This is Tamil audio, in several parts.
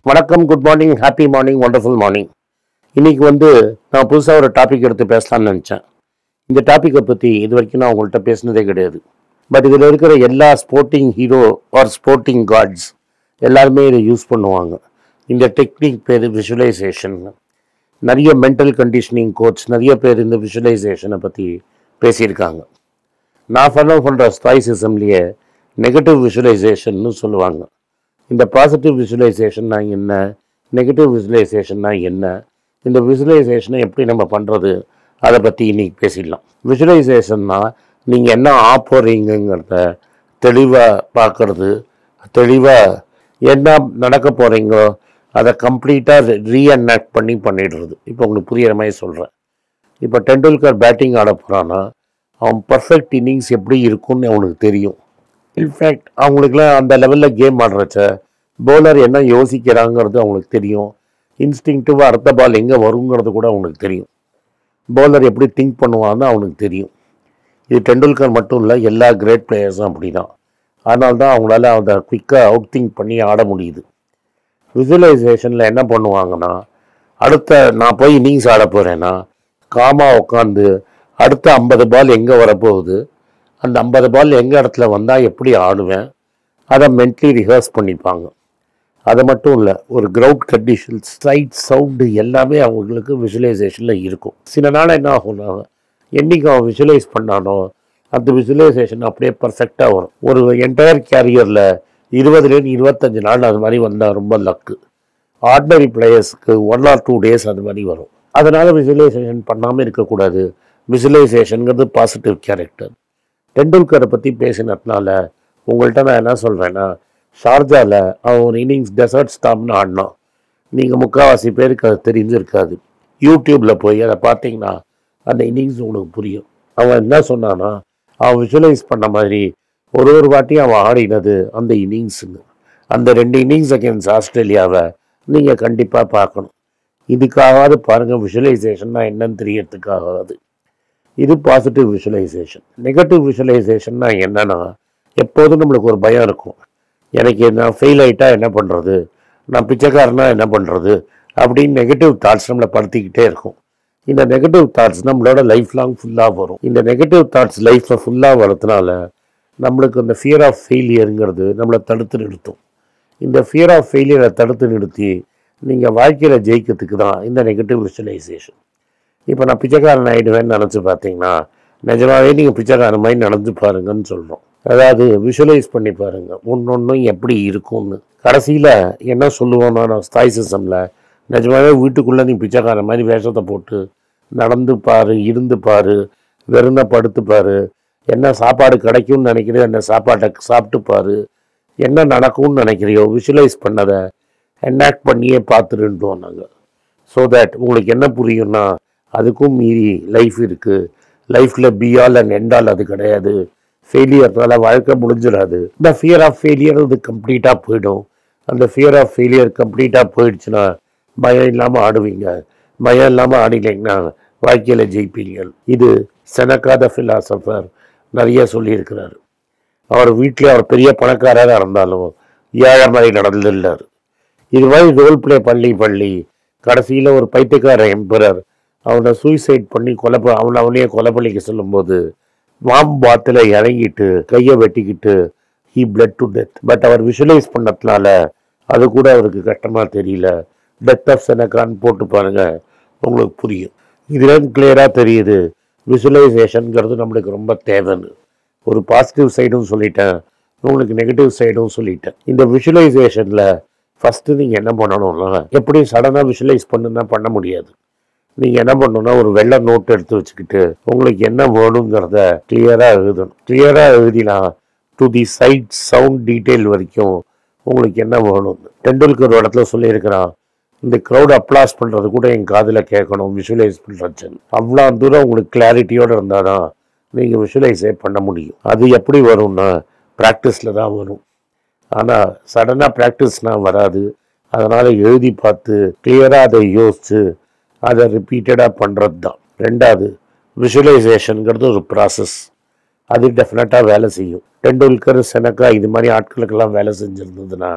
வணக்கம் good morning happy morning wonderful morning இன்னைக்கு வந்து நான் புதுசாக ஒரு டாபிக் எடுத்து பேசலாம்னு நினச்சேன் இந்த டாப்பிக்கை பற்றி இது வரைக்கும் நான் உங்கள்கிட்ட பேசினதே கிடையாது பட் இதில் இருக்கிற எல்லா sporting hero or sporting gods எல்லாருமே இதை யூஸ் பண்ணுவாங்க இந்த டெக்னிக் பேர் விஷுவலைசேஷன் நிறைய மென்டல் கண்டிஷனிங் கோச் நிறைய பேர் இந்த விஷுவலைசேஷனை பற்றி பேசியிருக்காங்க நான் ஃபாலோ பண்ணுற ஸ்டாய்சிசம்லேயே நெகட்டிவ் விஷுவலைசேஷன்னு சொல்லுவாங்க இந்த பாசிட்டிவ் விஷுவலைசேஷன்னா என்ன நெகட்டிவ் விஷுவலைசேஷன்னா என்ன இந்த விஷுவலைசேஷனை எப்படி நம்ம பண்ணுறது அதை பற்றி இன்னைக்கு பேசிடலாம் விஷுவலைசேஷன்னா நீங்கள் என்ன ஆ போகிறீங்கிறத தெளிவாக பார்க்கறது தெளிவாக என்ன நடக்க போகிறீங்களோ அதை கம்ப்ளீட்டாக ரீஅனேக்ட் பண்ணி பண்ணிடுறது இப்போ உங்களுக்கு புரியிற மாதிரி சொல்கிறேன் இப்போ டெண்டுல்கர் பேட்டிங் ஆட போகிறான்னா அவன் பர்ஃபெக்ட் இன்னிங்ஸ் எப்படி இருக்கும்னு அவனுக்கு தெரியும் இன்ஃபேக்ட் அவங்களுக்குலாம் அந்த லெவலில் கேம் ஆடுறச்ச பவுலர் என்ன யோசிக்கிறாங்கிறது அவங்களுக்கு தெரியும் இன்ஸ்டிங்டிவாக அடுத்த பால் எங்கே வருங்கிறது கூட அவங்களுக்கு தெரியும் பவுலர் எப்படி திங்க் பண்ணுவான்னு அவனுக்கு தெரியும் இது டெண்டுல்கர் மட்டும் இல்லை எல்லா கிரேட் பிளேயர்ஸும் அப்படி தான் அதனால தான் அவங்களால அதை குயிக்காக அவுட் திங்க் பண்ணி ஆட முடியுது விசுவலைசேஷனில் என்ன பண்ணுவாங்கன்னா அடுத்த நான் போய் இன்னிங்ஸ் ஆட போகிறேன்னா காமா உட்காந்து அடுத்த ஐம்பது பால் எங்கே வரப்போகுது அந்த ஐம்பது பால் எங்கே இடத்துல வந்தால் எப்படி ஆடுவேன் அதை மென்ட்லி ரிஹர்ஸ் பண்ணிப்பாங்க அது மட்டும் இல்லை ஒரு கிரவுட் கண்டிஷன்ஸ் சைட் சவுண்டு எல்லாமே அவங்களுக்கு விஷுவலைசேஷனில் இருக்கும் சில நாள் என்ன ஆகும்னா என்னைக்கு அவன் விஷுவலைஸ் பண்ணானோ அந்த விஷுவலைசேஷன் அப்படியே பர்ஃபெக்டாக வரும் ஒரு என்டையர் கேரியரில் இருபதுலேருந்து இருபத்தஞ்சு நாள் அது மாதிரி வந்தால் ரொம்ப லக்கு ஆர்டினரி பிளேயர்ஸ்க்கு ஒன் ஆர் டூ டேஸ் அது மாதிரி வரும் அதனால் விஷுவலைசேஷன் பண்ணாமல் இருக்கக்கூடாது விஷுவலைசேஷனுங்கிறது பாசிட்டிவ் கேரக்டர் டெண்டுல்கரை பற்றி பேசினதுனால உங்கள்கிட்ட நான் என்ன சொல்கிறேன்னா ஷார்ஜாவில் அவன் ஒரு இன்னிங்ஸ் டெசர்ட் ஸ்டாப்னு ஆடினான் நீங்கள் முக்கால்வாசி பேருக்கு அது தெரிஞ்சிருக்காது யூடியூப்பில் போய் அதை பார்த்தீங்கன்னா அந்த இன்னிங்ஸ் உங்களுக்கு புரியும் அவன் என்ன சொன்னான்னா அவன் விஷுவலைஸ் பண்ண மாதிரி ஒரு ஒரு வாட்டி அவன் ஆடினது அந்த இன்னிங்ஸுங்க அந்த ரெண்டு இன்னிங்ஸ் அகேன்ஸ்ட் ஆஸ்திரேலியாவை நீங்கள் கண்டிப்பாக பார்க்கணும் இதுக்காகாவது பாருங்கள் விஷுவலைசேஷன்னா என்னன்னு தெரியறதுக்காகாது இது பாசிட்டிவ் விஷுவலைசேஷன் நெகட்டிவ் விஷுவலைசேஷன்னா என்னன்னா எப்போதும் நம்மளுக்கு ஒரு பயம் இருக்கும் எனக்கு நான் ஃபெயில் ஆகிட்டா என்ன பண்ணுறது நான் பிச்சைக்காரனா என்ன பண்ணுறது அப்படின்னு நெகட்டிவ் தாட்ஸ் நம்மளை படுத்திக்கிட்டே இருக்கும் இந்த நெகட்டிவ் தாட்ஸ் நம்மளோட லைஃப் லாங் ஃபுல்லாக வரும் இந்த நெகட்டிவ் தாட்ஸ் லைஃப்பில் ஃபுல்லாக வரதுனால நம்மளுக்கு அந்த ஃபியர் ஆஃப் ஃபெயிலியருங்கிறது நம்மளை தடுத்து நிறுத்தும் இந்த ஃபியர் ஆஃப் ஃபெயிலியரை தடுத்து நிறுத்தி நீங்கள் வாழ்க்கையில் ஜெயிக்கிறதுக்கு தான் இந்த நெகட்டிவ் விஷுவலைசேஷன் இப்போ நான் பிச்சைக்காரன் ஆகிடுவேன்னு நினச்சி பார்த்தீங்கன்னா நிஜமாவே நீங்கள் பிச்சைக்காரன் மாதிரி நடந்து பாருங்கன்னு சொல்கிறோம் அதாவது விஷுவலைஸ் பண்ணி பாருங்க ஒன்னொன்றும் எப்படி இருக்கும்னு கடைசியில் என்ன சொல்லுவோம்னா நான் ஸ்தாய்சிசமில் நிஜமாவே வீட்டுக்குள்ளே நீ பிச்சைக்காரன் மாதிரி வேஷத்தை போட்டு நடந்து பாரு இருந்து பாரு வெறுன படுத்து பாரு என்ன சாப்பாடு கிடைக்கும்னு நினைக்கிறியோ என்ன சாப்பாட்டை சாப்பிட்டு பாரு என்ன நடக்கும்னு நினைக்கிறியோ விஷுவலைஸ் பண்ணதை என்ஆக்ட் பண்ணியே பார்த்துருந்தோம் நாங்கள் ஸோ தட் உங்களுக்கு என்ன புரியும்னா அதுக்கும் மீறி லைஃப் இருக்குது லைஃப்பில் பிஆல் அண்ட் எண்டால் அது கிடையாது ஃபெயிலியர்னால வாழ்க்கை முடிஞ்சிடாது இந்த ஃபியர் ஆஃப் ஃபெயிலியர் அது கம்ப்ளீட்டாக போயிடும் அந்த ஃபியர் ஆஃப் ஃபெயிலியர் கம்ப்ளீட்டாக போயிடுச்சுன்னா பயம் இல்லாமல் ஆடுவீங்க பயம் இல்லாமல் ஆடினீங்கன்னா வாழ்க்கையில் ஜெயிப்பீங்க இது செனக்காத ஃபிலாசபர் நிறைய சொல்லியிருக்கிறாரு அவர் வீட்டில் அவர் பெரிய பணக்காரராக இருந்தாலும் ஏழை மாதிரி நடந்துள்ளார் இது மாதிரி ரோல் ப்ளே பண்ணி பண்ணி கடைசியில் ஒரு பைத்தியக்கார எம்பரர் அவனை சூசைட் பண்ணி கொலை ப- அவனை அவனையே கொலை பண்ணிக்க சொல்லும்போது வாம்பாத்தில் இறங்கிட்டு கையை வெட்டிக்கிட்டு he bled to death but அவர் விஷுவலைஸ் பண்ணதுனால அது கூட அவருக்கு கஷ்டமாக தெரியல டெத் ஆஃப் செனக்கான் போட்டு பாருங்க உங்களுக்கு புரியும் இதுலேருந்து கிளியராக தெரியுது விஷுவலைசேஷனுங்கிறது நம்மளுக்கு ரொம்ப தேவைன்னு ஒரு பாசிட்டிவ் சைடும் சொல்லிட்டேன் உங்களுக்கு நெகட்டிவ் சைடும் சொல்லிட்டேன் இந்த விஷுவலைசேஷனில் ஃபஸ்ட்டு நீங்கள் என்ன பண்ணணும்னா எப்படி சடனாக விஷுவலைஸ் பண்ணுன்னா பண்ண முடியாது நீங்கள் என்ன பண்ணணும்னா ஒரு வெள்ளை நோட் எடுத்து வச்சுக்கிட்டு உங்களுக்கு என்ன வேணுங்கிறத கிளியராக எழுதணும் கிளியராக எழுதினா to the side sound detail வரைக்கும் உங்களுக்கு என்ன வேணும் டெண்டுல்கர் ஒரு இடத்துல சொல்லியிருக்கிறான் இந்த க்ரௌட் அப்ளாஸ் பண்ணுறது கூட என் காதில் கேட்கணும் விஷுவலைஸ் பண்ணுறச்சு அவ்வளோ தூரம் உங்களுக்கு கிளாரிட்டியோடு இருந்தால் தான் நீங்கள் விஷுவலைஸே பண்ண முடியும் அது எப்படி வரும்னா ப்ராக்டிஸில் தான் வரும் ஆனால் சடனாக ப்ராக்டிஸ்னால் வராது அதனால் எழுதி பார்த்து கிளியராக அதை யோசித்து அதை ரிப்பீட்டடாக பண்ணுறது தான் ரெண்டாவது விஷுவலைசேஷனுங்கிறது ஒரு ப்ராசஸ் அது டெஃபினட்டாக வேலை செய்யும் டெண்டுல்கர் செனக்கா இது மாதிரி ஆட்களுக்கெல்லாம் வேலை செஞ்சுருந்ததுன்னா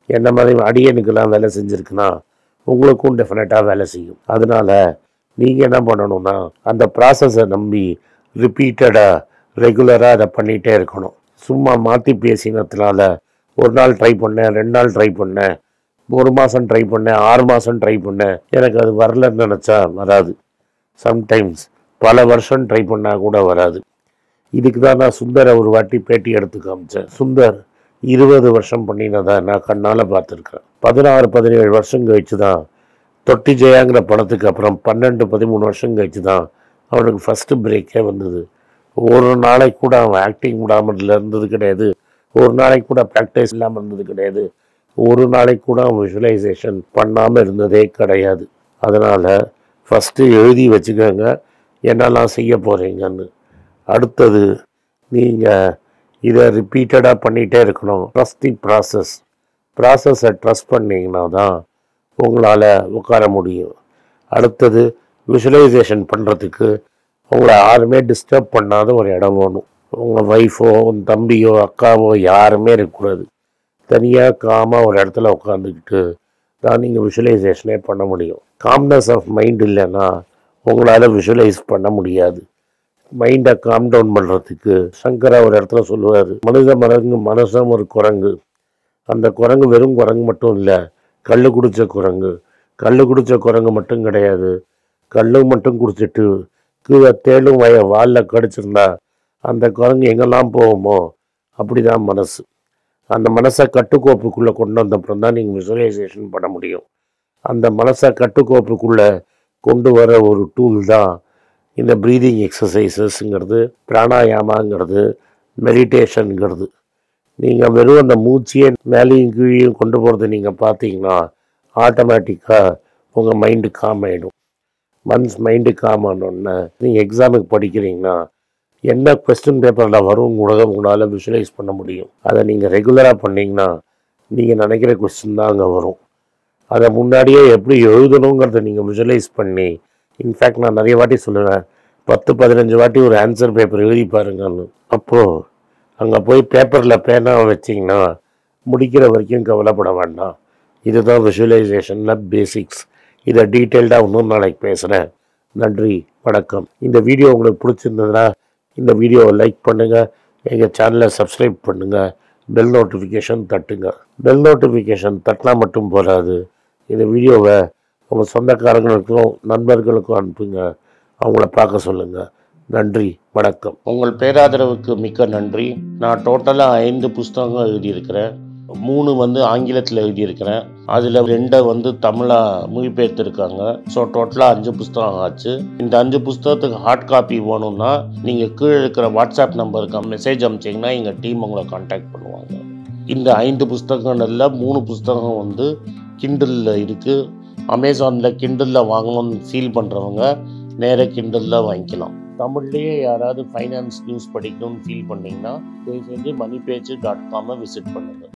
என்ன மாதிரி அடியனுக்கெல்லாம் வேலை செஞ்சுருக்குன்னா உங்களுக்கும் டெஃபினட்டாக வேலை செய்யும் அதனால நீங்கள் என்ன பண்ணணும்னா அந்த ப்ராசஸை நம்பி ரிப்பீட்டடாக ரெகுலராக அதை பண்ணிகிட்டே இருக்கணும் சும்மா மாற்றி பேசினதுனால ஒரு நாள் ட்ரை பண்ணேன் ரெண்டு நாள் ட்ரை பண்ணேன் ஒரு மாதம் ட்ரை பண்ணேன் ஆறு மாதம் ட்ரை பண்ணேன் எனக்கு அது வரலன்னு நினச்சா வராது சம்டைம்ஸ் பல வருஷம் ட்ரை பண்ணால் கூட வராது இதுக்கு தான் நான் சுந்தரை ஒரு வாட்டி பேட்டி எடுத்து காமிச்சேன் சுந்தர் இருபது வருஷம் பண்ணினதை நான் கண்ணால் பார்த்துருக்கேன் பதினாறு பதினேழு வருஷம் கழிச்சு தான் தொட்டி ஜெயாங்கிற படத்துக்கு அப்புறம் பன்னெண்டு பதிமூணு வருஷம் கழிச்சு தான் அவனுக்கு ஃபஸ்ட்டு பிரேக்கே வந்தது ஒரு நாளைக்கு கூட அவன் ஆக்டிங் விடாமல் இருந்தது கிடையாது ஒரு நாளைக்கு கூட ப்ராக்டிஸ் இல்லாமல் இருந்தது கிடையாது ஒரு நாளைக்கு கூட அவன் விஷுவலைசேஷன் பண்ணாமல் இருந்ததே கிடையாது அதனால் ஃபஸ்ட்டு எழுதி வச்சுக்கோங்க என்னெல்லாம் செய்ய போகிறீங்கன்னு அடுத்தது நீங்கள் இதை ரிப்பீட்டடாக பண்ணிகிட்டே இருக்கணும் ட்ரஸ்ட் தி ப்ராசஸ் ப்ராசஸை ட்ரஸ்ட் பண்ணிங்கன்னா தான் உங்களால் உட்கார முடியும் அடுத்தது விஷுவலைசேஷன் பண்ணுறதுக்கு உங்களை யாருமே டிஸ்டர்ப் பண்ணாத ஒரு இடம் வேணும் உங்கள் ஒய்ஃபோ உன் தம்பியோ அக்காவோ யாருமே இருக்கக்கூடாது தனியாக காமாக ஒரு இடத்துல உட்காந்துக்கிட்டு தான் நீங்கள் விஷுவலைசேஷனே பண்ண முடியும் காம்னஸ் ஆஃப் மைண்ட் இல்லைன்னா உங்களால் விஷுவலைஸ் பண்ண முடியாது மைண்டை காம் டவுன் பண்ணுறதுக்கு சங்கரா ஒரு இடத்துல சொல்லுவார் மனித மரங்கு மனசும் ஒரு குரங்கு அந்த குரங்கு வெறும் குரங்கு மட்டும் இல்லை கல் குடித்த குரங்கு கல் குடித்த குரங்கு மட்டும் கிடையாது கல்லு மட்டும் குடிச்சிட்டு கீழே தேளும் வய வாலில் கடிச்சிருந்தா அந்த குரங்கு எங்கெல்லாம் போகுமோ அப்படிதான் மனசு அந்த மனசை கட்டுக்கோப்புக்குள்ளே கொண்டு வந்தப்புறம் தான் நீங்கள் விசுவலைசேஷன் பண்ண முடியும் அந்த மனசை கட்டுக்கோப்புக்குள்ளே கொண்டு வர ஒரு டூல் தான் இந்த ப்ரீதிங் எக்ஸசைசஸ்ங்கிறது பிராணாயாமாங்கிறது மெடிடேஷனுங்கிறது நீங்கள் வெறும் அந்த மூச்சியை மேலேயும் கீழேயும் கொண்டு போகிறத நீங்கள் பார்த்தீங்கன்னா ஆட்டோமேட்டிக்காக உங்கள் மைண்டு காம் ஆகிடும் மன்ஸ் மைண்டு காம் ஆனோடனே நீங்கள் எக்ஸாமுக்கு படிக்கிறீங்கன்னா என்ன கொஸ்டின் பேப்பரில் வரும் கூட உங்களால் விஷுவலைஸ் பண்ண முடியும் அதை நீங்கள் ரெகுலராக பண்ணீங்கன்னா நீங்கள் நினைக்கிற கொஸ்டின் தான் அங்கே வரும் அதை முன்னாடியே எப்படி எழுதணுங்கிறத நீங்கள் விஷுவலைஸ் பண்ணி இன்ஃபேக்ட் நான் நிறைய வாட்டி சொல்லுவேன் பத்து பதினஞ்சு வாட்டி ஒரு ஆன்சர் பேப்பர் எழுதி பாருங்கன்னு அப்போது அங்கே போய் பேப்பரில் பேனாவை வச்சிங்கன்னா முடிக்கிற வரைக்கும் கவலைப்பட வேண்டாம் இதுதான் விஷுவலைசேஷனில் பேசிக்ஸ் இதை டீட்டெயில்டாக இன்னொரு நாளைக்கு பேசுகிறேன் நன்றி வணக்கம் இந்த வீடியோ உங்களுக்கு பிடிச்சிருந்ததுன்னா இந்த வீடியோவை லைக் பண்ணுங்கள் எங்கள் சேனலை சப்ஸ்கிரைப் பண்ணுங்கள் பெல் நோட்டிஃபிகேஷன் தட்டுங்க பெல் நோட்டிஃபிகேஷன் தட்டினா மட்டும் போதாது இந்த வீடியோவை உங்கள் சொந்தக்காரங்களுக்கும் நண்பர்களுக்கும் அனுப்புங்க அவங்கள பார்க்க சொல்லுங்கள் நன்றி வணக்கம் உங்கள் பேராதரவுக்கு மிக்க நன்றி நான் டோட்டலாக ஐந்து புஸ்தகங்கள் எழுதியிருக்கிறேன் மூணு வந்து ஆங்கிலத்தில் எழுதியிருக்கிறேன் அதில் ரெண்டை வந்து தமிழாக மொழிபெயர்த்திருக்காங்க ஸோ டோட்டலாக அஞ்சு புஸ்தகம் ஆச்சு இந்த அஞ்சு புஸ்தகத்துக்கு ஹார்ட் காப்பி வேணும்னா நீங்கள் கீழே இருக்கிற வாட்ஸ்அப் நம்பருக்கு மெசேஜ் அனுப்பிச்சிங்கன்னா எங்கள் டீம் உங்களை காண்டாக்ட் பண்ணுவாங்க இந்த ஐந்து புஸ்தகங்கள்ல மூணு புஸ்தகம் வந்து கிண்டலில் இருக்குது அமேசானில் கிண்டலில் வாங்கணும்னு ஃபீல் பண்ணுறவங்க நேராக கிண்டலில் வாங்கிக்கலாம் தமிழ்லேயே யாராவது ஃபைனான்ஸ் நியூஸ் படிக்கணும்னு ஃபீல் பண்ணிங்கன்னா தயவு செஞ்சு மணி பேஜ் டாட் காமை விசிட் பண்ணுங்கள்